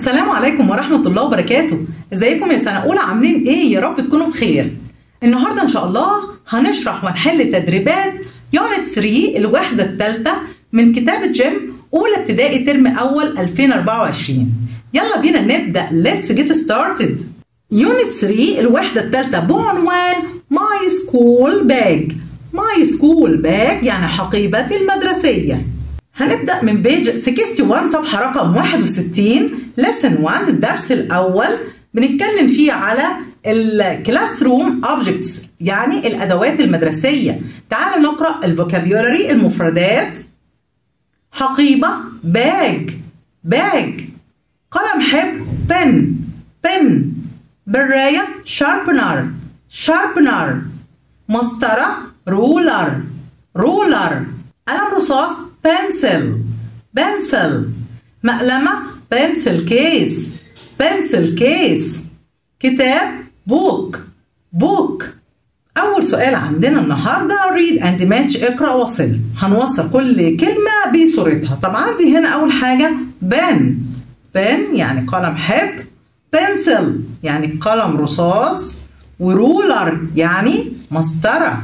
السلام عليكم ورحمة الله وبركاته ازيكم يا سنة أولى عاملين ايه يا رب تكونوا بخير النهاردة ان شاء الله هنشرح ونحل تدريبات يونت 3 الوحدة الثالثة من كتاب جيم أولى ابتدائي ترم أول 2024 يلا بينا نبدأ let's get started يونت 3 الوحدة الثالثة بعنوان my school bag my school bag يعني حقيبتي المدرسية هنبدأ من بيج 61 صفحة رقم 61 lesson 1 الدرس الأول بنتكلم فيه على الكلاس روم objects يعني الأدوات المدرسية تعالوا نقرأ الفوكابيولري المفردات حقيبة باج باج قلم حبر بن بن براية شاربنر شاربنر مسطرة رولر رولر قلم رصاص بنسل بنسل مقلمة بنسل كيس بنسل كيس كتاب بوك بوك أول سؤال عندنا النهاردة read and match اقرأ وصل هنوصل كل كلمة بصورتها طب عندي هنا أول حاجة بن بن يعني قلم حبر بنسل يعني قلم رصاص ورولر يعني مسطرة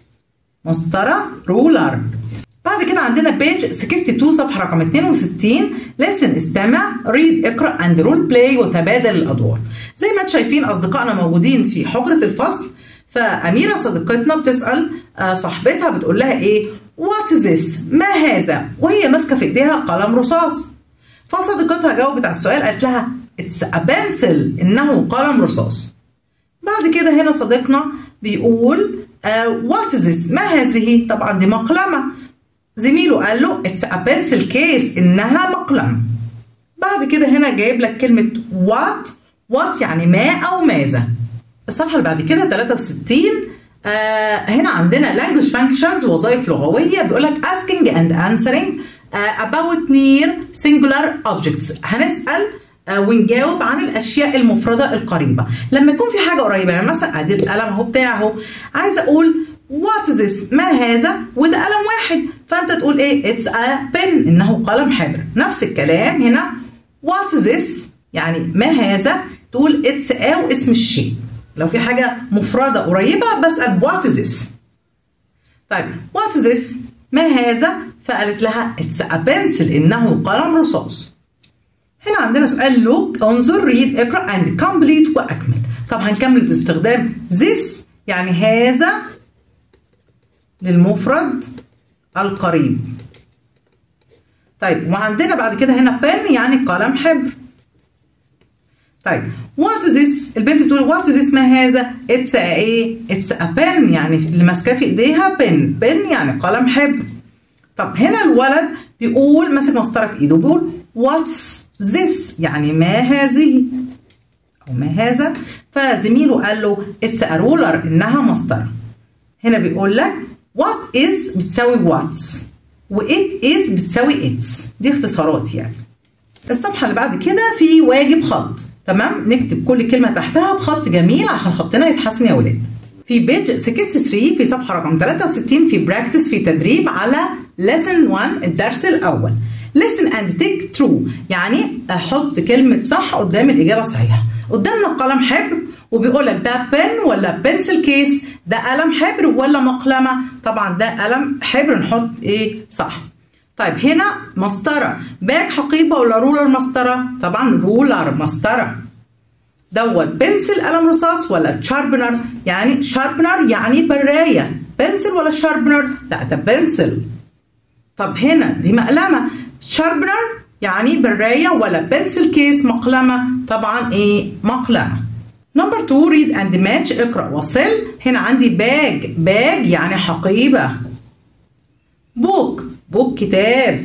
مسطرة رولر بعد كده عندنا بيج 62 صفحة رقم 62 لسن استمع ريد اقرأ اند رول بلاي وتبادل الأدوار زي ما انتم شايفين أصدقائنا موجودين في حجرة الفصل فأميرة صديقتنا بتسأل صاحبتها بتقول لها إيه وات ذس ما هذا وهي ماسكة في إيديها قلم رصاص فصديقتها جاوبت على السؤال قالت لها اتس ا بنسل إنه قلم رصاص بعد كده هنا صديقنا بيقول وات ذس ما هذه طبعا دي مقلمة زميله قال له اتس ا بنسل كيس انها مقلم بعد كده هنا جايب لك كلمه وات وات يعني ما او ماذا الصفحه اللي بعد كده 63 آه هنا عندنا language functions وظائف لغويه بيقول لك asking and answering uh, about near singular objects هنسال آه ونجاوب عن الاشياء المفرده القريبه لما يكون في حاجه قريبه يعني مثلا ادي القلم اهو بتاعي اهو عايزه اقول وات ذس ما هذا وده قلم واحد فانت تقول ايه اتس ا بن انه قلم حبر نفس الكلام هنا وات ذس يعني ما هذا تقول اتس ا واسم الشيء لو في حاجه مفرده قريبه بسال وات ذس طيب وات ذس ما هذا فقالت لها اتس ا بنسل انه قلم رصاص هنا عندنا سؤال لوك انظر ريد اقرا اند كومبليت واكمل طب هنكمل باستخدام this يعني هذا للمفرد القريب طيب وعندنا بعد كده هنا بن يعني قلم حبر طيب وات ذس البنت بتقول وات ذس ما هذا اتس ا ايه اتس ا بن يعني اللي ماسكاه في ايديها بن بن يعني قلم حبر طب هنا الولد بيقول ماسك مسطره في ايده بيقول واتس ذس يعني ما هذه او ما هذا فزميله قال له اتس ا رولر انها مسطره هنا بيقول لك what is بتساوي what و it is بتساوي its دي اختصارات يعني الصفحة اللي بعد كده في واجب خط تمام نكتب كل كلمة تحتها بخط جميل عشان خطنا يتحسن يا ولاد في بيج 63 في صفحة رقم 63 في براكتس في تدريب على lesson 1 الدرس الأول listen and take true يعني أحط كلمة صح قدام الإجابة الصحيحة قدامنا قلم حبر وبيقول لك ده بن ولا بنسل كيس ده قلم حبر ولا مقلمه طبعا ده قلم حبر نحط ايه صح طيب هنا مسطره باك حقيبه ولا رولر مسطره طبعا رولر مسطره دوت بنسل قلم رصاص ولا شاربنر يعني شاربنر يعني برايه بنسل ولا شاربنر لا ده بنسل طب هنا دي مقلمه شاربنر يعني برايه ولا بنسل كيس مقلمه طبعا ايه مقلمه نمبر 2 ريد اند ماتش اقرا وصل هنا عندي باج باج يعني حقيبه بوك بوك كتاب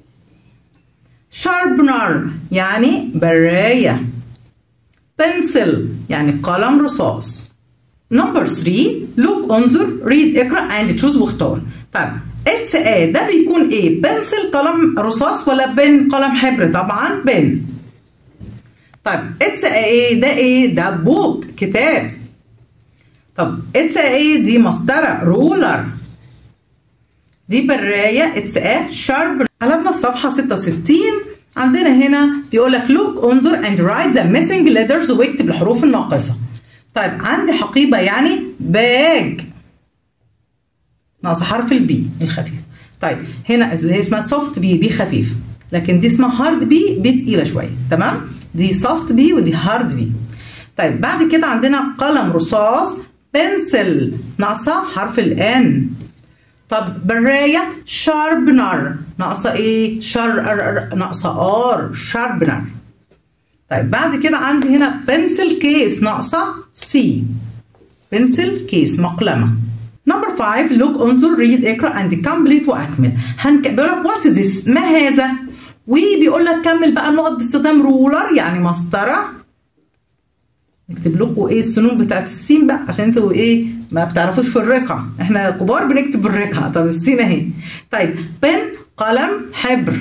شاربنر يعني برايه بنسل يعني قلم رصاص نمبر 3 لوك انظر ريد اقرا اند تشوز واختار طيب اتس ا ده بيكون ايه بنسل قلم رصاص ولا بن قلم حبر طبعا بن طيب اتس ايه ده ايه ده بوك كتاب طب اتس ايه دي مسطره رولر دي برايه اتس ا شارب قلبنا الصفحه 66 عندنا هنا بيقول لك look انظر and write the missing letters واكتب الحروف الناقصة طيب عندي حقيبة يعني باج ناقص حرف البي الخفيف طيب هنا اللي هي اسمها سوفت بي بي خفيف لكن دي اسمها هارد بي بي تقيلة شوية تمام دي سوفت بي ودي هارد بي طيب بعد كده عندنا قلم رصاص بنسل ناقصة حرف الان طب براية شاربنر ناقصة ايه؟ شر ناقصة ار شاربنر طيب بعد كده عندي هنا بنسل كيس ناقصة سي بنسل كيس مقلمة نمبر 5 لوك انظر ريد اقرا اند كمبليت واكمل هنك... بيقول لك وات ذس ما هذا وبيقول لك كمل بقى النقط باستخدام رولر يعني مسطره نكتب لكم ايه السنون بتاعت السين بقى عشان انتوا ايه ما بتعرفوش في الرقعه احنا كبار بنكتب بالرقعه طب السين اهي طيب بن قلم حبر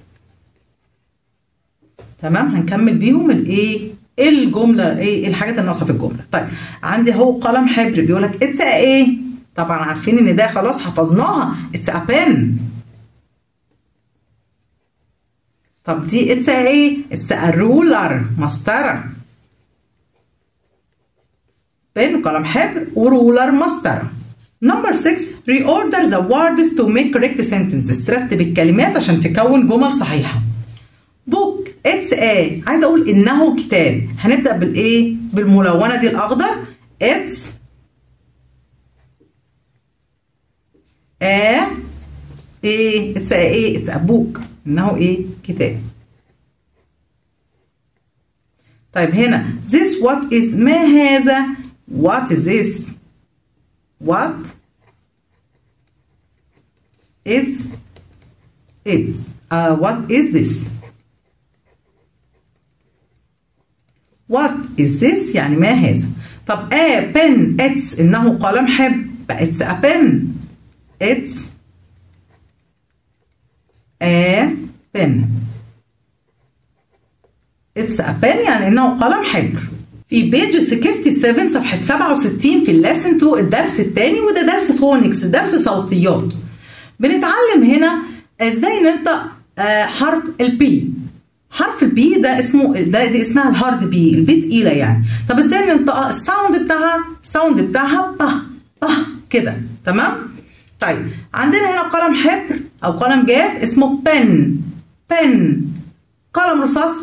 تمام هنكمل بيهم الايه الجمله ايه الحاجات الناقصه في الجمله طيب عندي اهو قلم حبر بيقول لك اتس ايه طبعا عارفين ان ده خلاص حفظناها اتس ا بن طب دي اتس ايه اتس ا رولر مسطره بن قلم حبر ورولر مسطره نمبر 6 reorder the words to make correct sentences رتب الكلمات عشان تكون جمل صحيحه بوك اتس ايه عايزه اقول انه كتاب هنبدا بالايه بالملونه دي الاخضر اتس ا ايه اتس ايه اتس ا بوك انه ايه كتاب طيب هنا this what is ما هذا what is this what is it uh, what is this what is this يعني ما هذا طب a pen it's انه قلم حبر بقى it's a pen it's a pen it's a pen يعني انه قلم حبر في بيج 67 صفحة 67 في الليسن 2 الدرس الثاني وده درس فونكس درس صوتيات بنتعلم هنا ازاي ننطق آه حرف البي حرف البي ده اسمه ده دي اسمها الهارد بي البي تقيلة يعني طب ازاي ننطقها الساوند بتاعها الساوند بتاعها به به كده تمام طيب عندنا هنا قلم حبر او قلم جاف اسمه بن بن قلم رصاص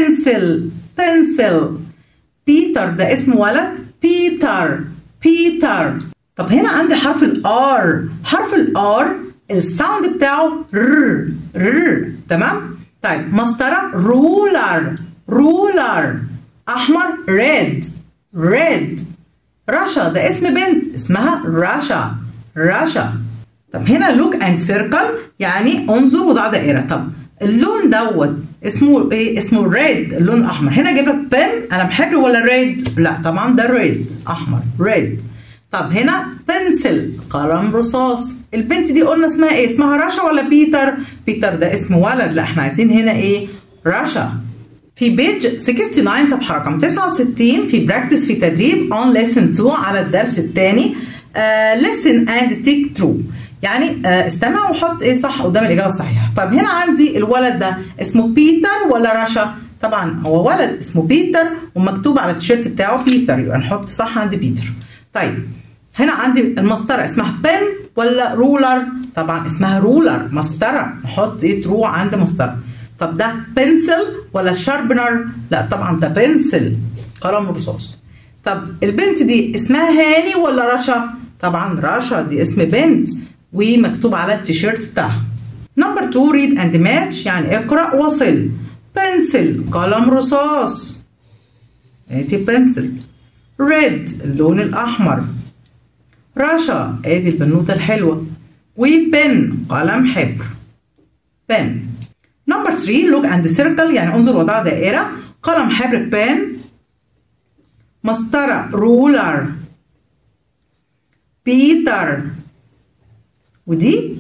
بنسل بنسل بيتر ده اسم ولد بيتر بيتر طب هنا عندي حرف الار حرف الار الساوند بتاعه ر ر تمام طيب مسطرة رولر رولر احمر ريد ريد رشا ده اسم بنت اسمها رشا رشا طب هنا لوك اند سيركل يعني انظر وضع دائره طب اللون دوت اسمه ايه اسمه ريد اللون الاحمر هنا جايب لك بن قلم حبر ولا ريد لا طبعا ده ريد احمر ريد طب هنا بنسل قلم رصاص البنت دي قلنا اسمها ايه اسمها رشا ولا بيتر بيتر ده اسم ولد لا احنا عايزين هنا ايه رشا في بيج 69 صفحه رقم 69 في براكتس في تدريب اون ليسن 2 على الدرس الثاني listen and take true يعني آه استمع وحط ايه صح قدام الاجابه الصحيحه طب هنا عندي الولد ده اسمه بيتر ولا رشا طبعا هو ولد اسمه بيتر ومكتوب على التيشيرت بتاعه بيتر يبقى نحط صح عند بيتر طيب هنا عندي المسطره اسمها بن ولا رولر طبعا اسمها رولر مسطره نحط ايه ترو عند مسطره طب ده بنسل ولا شاربنر لا طبعا ده بنسل قلم رصاص طب البنت دي اسمها هاني ولا رشا طبعا رشا دي اسم بنت ومكتوب على التيشيرت بتاعها نمبر 2 ريد اند ماتش يعني اقرا وصل بنسل قلم رصاص ادي بنسل ريد اللون الاحمر رشا ادي البنوته الحلوه وبن قلم حبر بن نمبر 3 لوك اند سيركل يعني انظر وضع دائره قلم حبر بن مسطره رولر بيتر ودي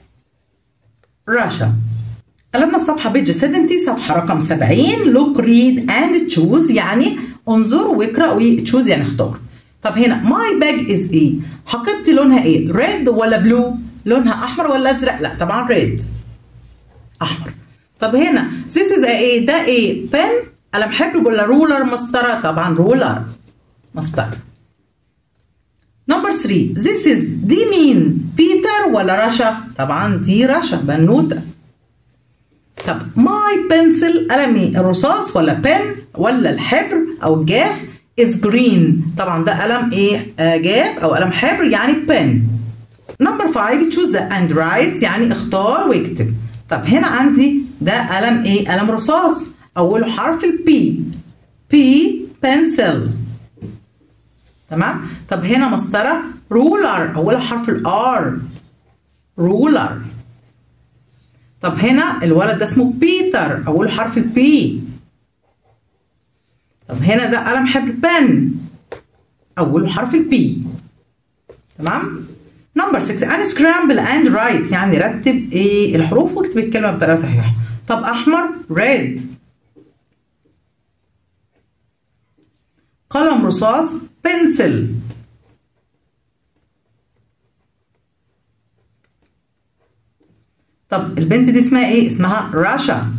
رشا قلبنا الصفحة بيج 70 صفحة رقم 70 look read and choose يعني انظر واقرأ وتشوز يعني اختار طب هنا my bag is ايه؟ حقيبتي لونها ايه؟ red ولا blue؟ لونها احمر ولا ازرق؟ لا طبعا red احمر طب هنا this is a ايه ده ايه pen قلم حبر ولا رولر مسطرة طبعا رولر مسطرة نمبر 3 this is دي مين بيتر ولا رشا طبعا دي رشا بنوتة طب ماي بنسل قلمي الرصاص ولا بن ولا الحبر او الجاف is green طبعا ده قلم ايه آه جاف او قلم حبر يعني بن نمبر 5 choose and write يعني اختار واكتب طب هنا عندي ده قلم ايه قلم رصاص اوله حرف البي بي بنسل تمام طب هنا مسطره رولر اولها حرف الار رولر طب هنا الولد ده اسمه بيتر اوله حرف البي طب هنا ده قلم حبر بن اوله حرف البي تمام نمبر 6 ان سكرامبل اند رايت يعني رتب ايه الحروف واكتب الكلمه بطريقه صحيحه طب احمر ريد قلم رصاص بنسل طب البنت دي اسمها ايه اسمها راشا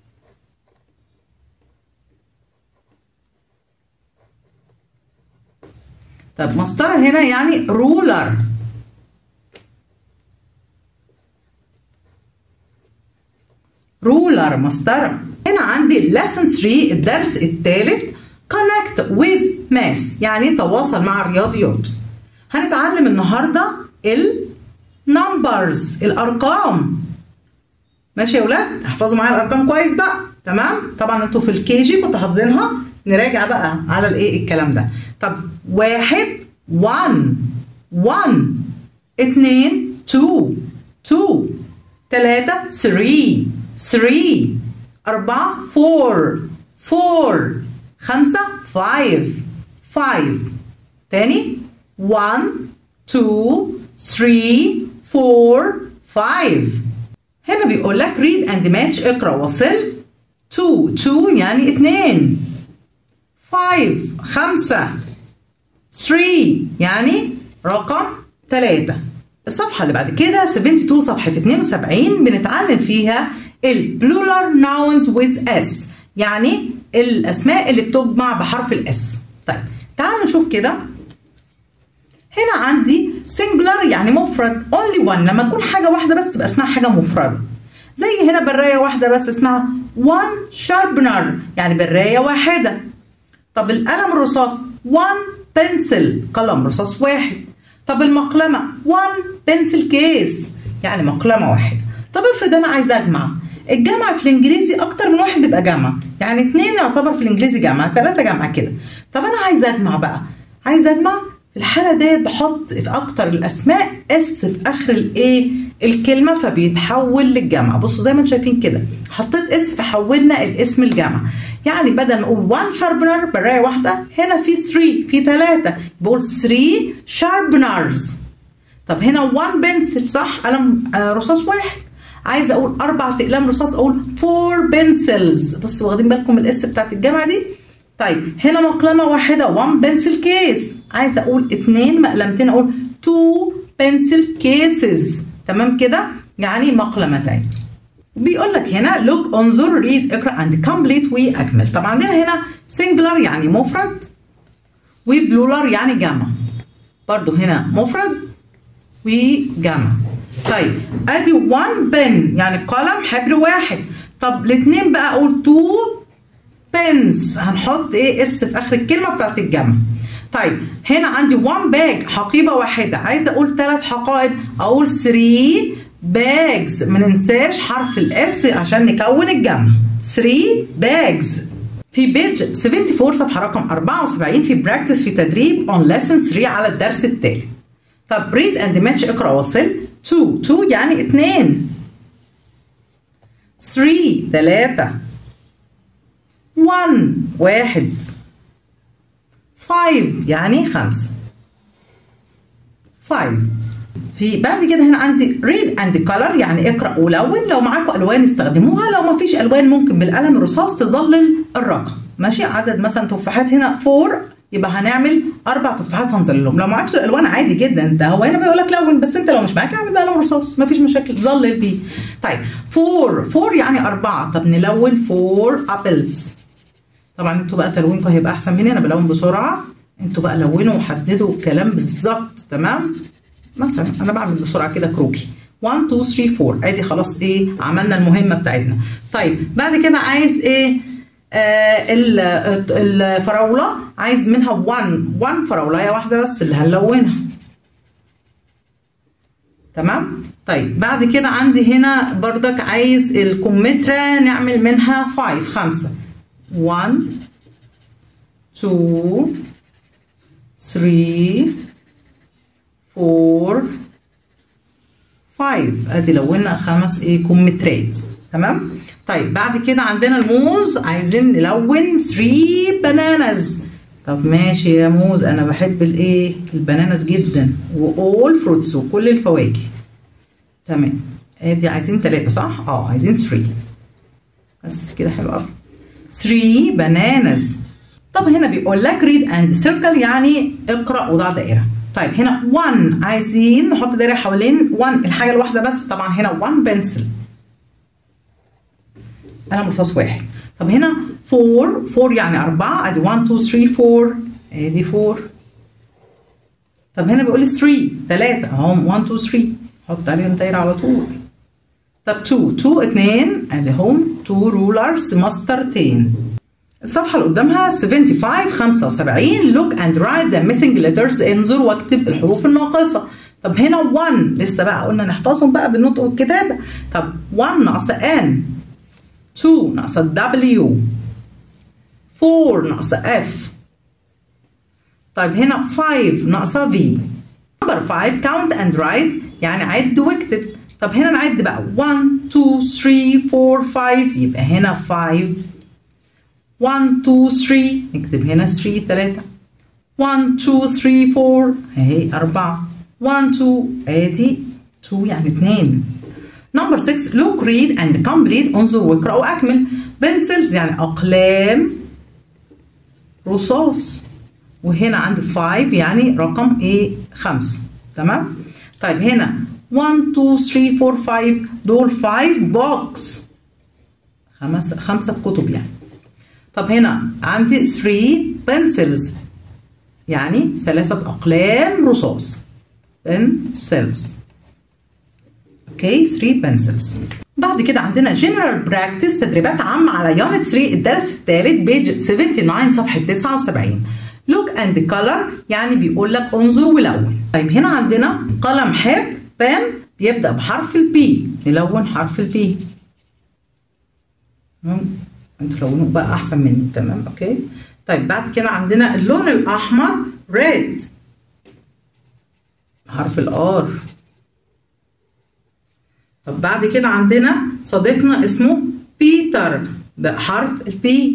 طب مسطره هنا يعني رولر رولر مسطره هنا عندي lesson 3 الدرس الثالث connect with math يعني تواصل مع الرياضيات هنتعلم النهارده ال numbers الارقام ماشي يا ولاد احفظوا معايا الارقام كويس بقى تمام طبعا انتوا في الكي جي كنتوا حافظينها نراجع بقى على الايه الكلام ده طب واحد 1 1 اتنين 2 2 تلاتة 3 3 أربعة 4 4 خمسة 5 5 تاني 1 2 3 4 5 هنا بيقول لك read and match اقرا وصل 2 2 يعني 2 5 5 3 يعني رقم 3 الصفحة اللي بعد كده 72 صفحة 72 بنتعلم فيها البلولار nouns with s يعني الأسماء اللي بتجمع بحرف الاس طيب تعالوا نشوف كده هنا عندي singular يعني مفرد only one لما تكون حاجة واحدة بس تبقى اسمها حاجة مفردة زي هنا براية واحدة بس اسمها one sharpener يعني براية واحدة طب القلم الرصاص one pencil قلم رصاص واحد طب المقلمة one pencil case يعني مقلمة واحدة طب افرض انا عايزة اجمع الجمع في الانجليزي اكتر من واحد بيبقى جمع يعني اتنين يعتبر في الانجليزي جمع تلاتة جمع كده طب انا عايزة اجمع بقى عايزة اجمع في الحالة ديت بحط في اكتر الاسماء اس في اخر الايه الكلمة فبيتحول للجمع بصوا زي ما انتم شايفين كده حطيت اس فحولنا الاسم الجمع يعني بدل نقول 1 شاربنر براية واحدة هنا في 3 في 3 بقول 3 شاربنرز طب هنا 1 بنسل صح قلم آه رصاص واحد عايزه اقول اربع اقلام رصاص اقول 4 بنسلز بصوا واخدين بالكم الاس بتاعت الجامعه دي طيب هنا مقلمه واحده 1 بنسل كيس عايزه اقول اثنين مقلمتين اقول 2 بنسل كيسز تمام كده يعني مقلمتين بيقول لك هنا look انظر read اقرا and complete واكمل طبعا عندنا هنا singular يعني مفرد وبلولار يعني جمع برضو هنا مفرد وجمع طيب ادي 1 بن يعني قلم حبر واحد طب الاثنين بقى اقول 2 بنز هنحط ايه اس في اخر الكلمه بتاعت الجمع طيب هنا عندي 1 باج حقيبه واحده عايزه اقول ثلاث حقائب اقول 3 باجز ما ننساش حرف الاس عشان نكون الجمع 3 باجز في بيج 74 صفحه رقم 74 في براكتس في تدريب اون ليسن 3 على الدرس الثالث طب ريد اند ماتش اقرا وصل 2 2 يعني 2 3 3 1 واحد 5 يعني 5 5 في بعد كده هنا عندي read and color يعني اقرا ولون لو معاكم الوان استخدموها لو ما فيش الوان ممكن بالقلم الرصاص تظلل الرقم ماشي عدد مثلا تفاحات هنا 4 يبقى هنعمل اربع تفاحات هنظللهم لو معكش الالوان عادي جدا انت هو هنا بيقول لك لون بس انت لو مش معاك اعمل بقى لون رصاص مفيش مشاكل ظلل بيه طيب فور فور يعني اربعه طب نلون فور ابلز طبعا انتوا بقى تلوينكم هيبقى احسن مني انا بلون بسرعه انتوا بقى لونوا وحددوا الكلام بالظبط تمام مثلا انا بعمل بسرعه كده كروكي 1 2 3 4 ادي خلاص ايه عملنا المهمه بتاعتنا طيب بعد كده عايز ايه آه الفراوله عايز منها 1 1 فراولايه واحده بس اللي هنلونها تمام طيب بعد كده عندي هنا بردك عايز الكمثرى نعمل منها 5 5 1 2 3 4 5 ادي لونا خمس ايه كمثرات تمام طيب بعد كده عندنا الموز عايزين نلون 3 بانانز طب ماشي يا موز انا بحب الايه البنانز جدا واول فروتس وكل الفواكه تمام ادي عايزين ثلاثة صح اه عايزين 3 بس كده حلو قوي 3 بانانز طب هنا بيقول لك ريد اند سيركل يعني اقرا وضع دائره طيب هنا 1 عايزين نحط دايره حوالين 1 الحاجه الواحده بس طبعا هنا 1 بنسل قلم رصاص واحد طب هنا 4 4 يعني 4 ادي 1 2 3 4 ادي 4 طب هنا بيقول لي 3 3 اهم 1 2 3 حط عليهم دايره على طول طب 2 2 2 ادي هم 2 رولرز مسطرتين الصفحة اللي قدامها 75 75 look and write the missing letters انظر واكتب الحروف الناقصة طب هنا 1 لسه بقى قلنا نحفظهم بقى بالنطق والكتابة طب 1 ناقصة N 2 ناقصة W 4 ناقصة F طيب هنا 5 ناقصة V number 5 count and write يعني عد واكتب طب هنا نعد بقى 1 2 3 4 5 يبقى هنا 5 1 2 3 نكتب هنا 3 3 1 2 3 4 اهي 4 1 2 ادي 2 يعني 2 نمبر 6 look read and complete انظر واقرا واكمل بنسلز يعني اقلام رصاص وهنا عندي 5 يعني رقم ايه 5 تمام طيب هنا 1 2 3 4 5 دول 5 بوكس خمس خمسة كتب يعني طب هنا عندي 3 بنسلز يعني ثلاثة أقلام رصاص بنسلز اوكي 3 بنسلز بعد كده عندنا جنرال براكتس تدريبات عامة على يونت 3 الدرس الثالث بيج 79 صفحة 79 لوك اند كولر يعني بيقول لك انظر ولون طيب هنا عندنا قلم حبر بان بيبدأ بحرف البي نلون حرف البي انتوا لونوه بقى احسن مني تمام اوكي طيب بعد كده عندنا اللون الاحمر ريد حرف الار طب بعد كده عندنا صديقنا اسمه بيتر بحرف البي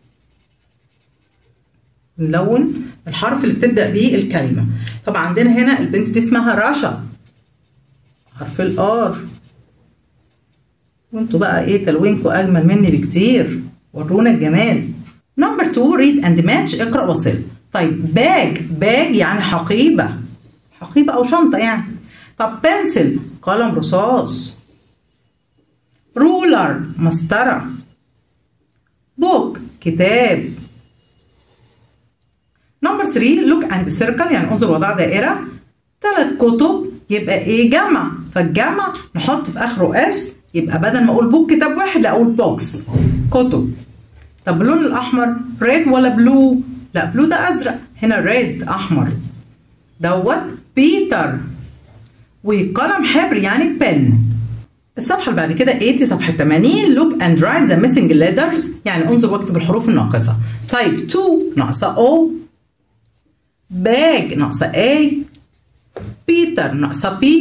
نلون الحرف اللي بتبدا بيه الكلمه طب عندنا هنا البنت دي اسمها رشا حرف الار وانتوا بقى ايه تلوينكم اجمل مني بكتير ورونا الجمال نمبر 2 ريد اند ماتش اقرا وصل طيب باج باج يعني حقيبه حقيبه او شنطه يعني طب بنسل قلم رصاص رولر مسطره بوك كتاب نمبر 3 لوك اند سيركل يعني انظر وضع دائره ثلاث كتب يبقى ايه جمع فالجمع نحط في اخره اس يبقى بدل ما اقول بوك كتاب واحد لا اقول بوكس كتب طب اللون الاحمر ريد ولا بلو لا بلو ده ازرق هنا ريد احمر دوت بيتر وقلم حبر يعني بن الصفحه اللي بعد كده 80 صفحه 80 لوك اند رايت ذا ميسنج ليترز يعني انظر واكتب الحروف الناقصه طيب 2 ناقصه او باج ناقصه A بيتر ناقصه B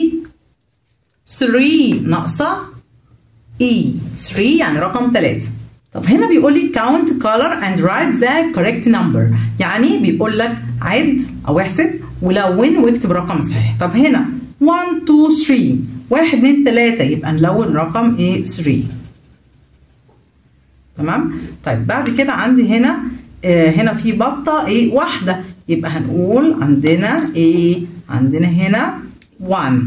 3 ناقصه E 3 يعني رقم 3 طب هنا بيقول لي count color and write the correct number يعني بيقول لك عد او احسب ولون واكتب رقم صحيح طب هنا 1 2 3 1 2 3 يبقى نلون رقم ايه 3 تمام طيب بعد كده عندي هنا آه هنا في بطة ايه واحدة يبقى هنقول عندنا ايه عندنا هنا 1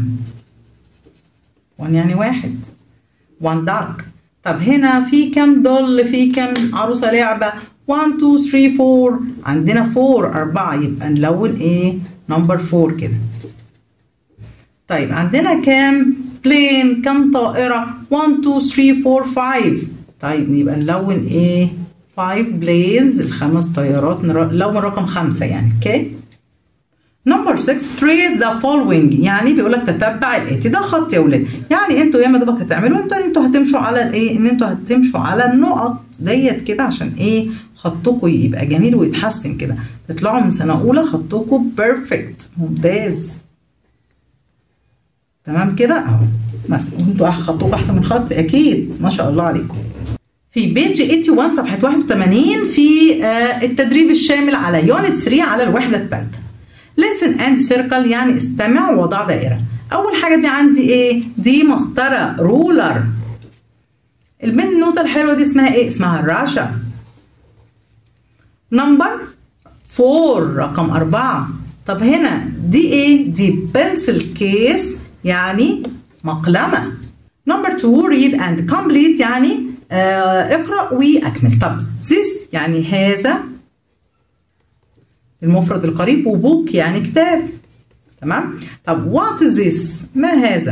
1 يعني واحد 1 داك طب هنا في كام دول في كام عروسة لعبة 1 2 3 4 عندنا 4 أربعة يبقى نلون ايه نمبر 4 كده طيب عندنا كام بلين كام طائرة 1 2 3 4 5 طيب يبقى نلون ايه 5 بلينز الخمس طيارات نلون رقم خمسة يعني اوكي نمبر 6 trace the following يعني بيقول لك تتبع الاتي ده خط يا ولاد يعني انتوا يا ما دوبك هتعملوا انتوا انتوا هتمشوا على الايه ان انتوا هتمشوا على النقط ديت كده عشان ايه خطكم يبقى جميل ويتحسن كده تطلعوا من سنه اولى خطكم بيرفكت ممتاز تمام كده اهو مثلا انتوا خطكم احسن من خطي اكيد ما شاء الله عليكم في بيج 81 صفحه 81 في آه التدريب الشامل على يونت 3 على الوحده الثالثه listen and circle يعني استمع وضع دائرة أول حاجة دي عندي إيه؟ دي مسطرة رولر البنت النوتة الحلوة دي اسمها إيه؟ اسمها راشا نمبر فور رقم أربعة طب هنا دي إيه؟ دي بنسل كيس يعني مقلمة نمبر 2 read and complete يعني آه اقرأ وأكمل طب this يعني هذا المفرد القريب وبوك يعني كتاب تمام طب وات از ذس ما هذا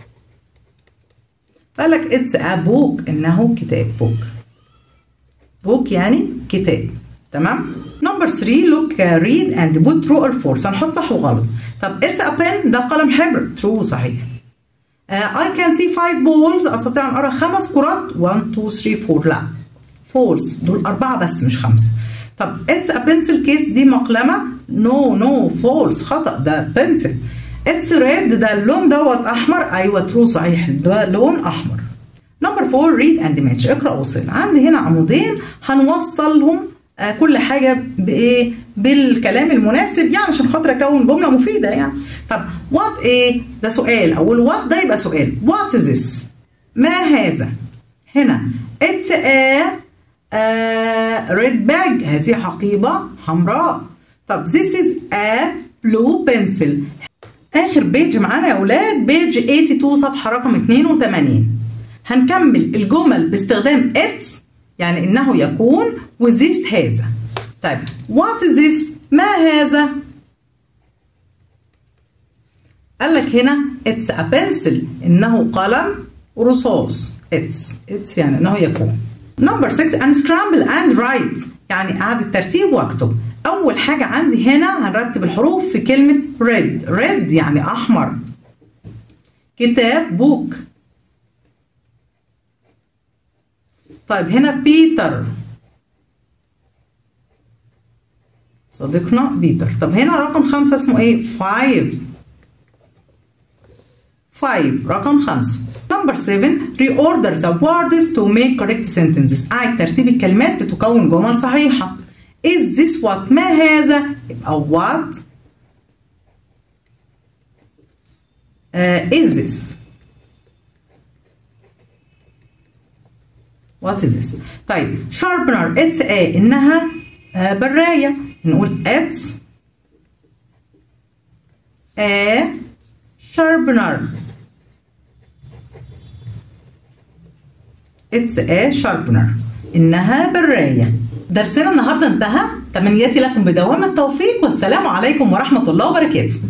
قال لك اتس ا بوك انه كتاب بوك بوك يعني كتاب تمام نمبر 3 لوك ريد اند بوت ترو اور فورس هنحط صح وغلط طب اتس ا بن ده قلم حبر ترو صحيح اي كان سي 5 بولز استطيع ان ارى خمس كرات 1 2 3 4 لا فولس دول اربعه بس مش خمسه طب اتس ا بنسل كيس دي مقلمه نو نو فولس خطا ده بنسل اتس ريد ده اللون دوت احمر ايوه ترو صحيح ده لون احمر نمبر 4 ريد اند ماتش اقرا وصل عندي هنا عمودين هنوصلهم آه كل حاجه بايه بالكلام المناسب يعني عشان خاطر اكون جمله مفيده يعني طب وات ايه ده سؤال اول وات ده يبقى سؤال وات از ذس ما هذا هنا اتس ا ريد باج هذه حقيبة حمراء طب this is a blue pencil آخر بيج معانا يا أولاد بيج 82 صفحة رقم 82 هنكمل الجمل باستخدام its يعني إنه يكون وthis هذا طيب what is this ما هذا قال لك هنا it's a pencil إنه قلم رصاص it's it's يعني إنه يكون نمبر 6 unscramble and write يعني اعاده ترتيب واكتب اول حاجه عندي هنا هنرتب الحروف في كلمه red red يعني احمر كتاب بوك طيب هنا بيتر صديقنا بيتر طب هنا رقم خمسة اسمه ايه 5 5 رقم خمسة نمبر 7 reorder the words to make correct sentences أعد ترتيب الكلمات لتكون جمل صحيحة is this what ما هذا يبقى what uh, is this what is this طيب sharpener it's a إنها uh, براية نقول it's a sharpener اتس ا شاربنر انها برايه درسنا النهارده انتهى تمنياتي لكم بدوام التوفيق والسلام عليكم ورحمه الله وبركاته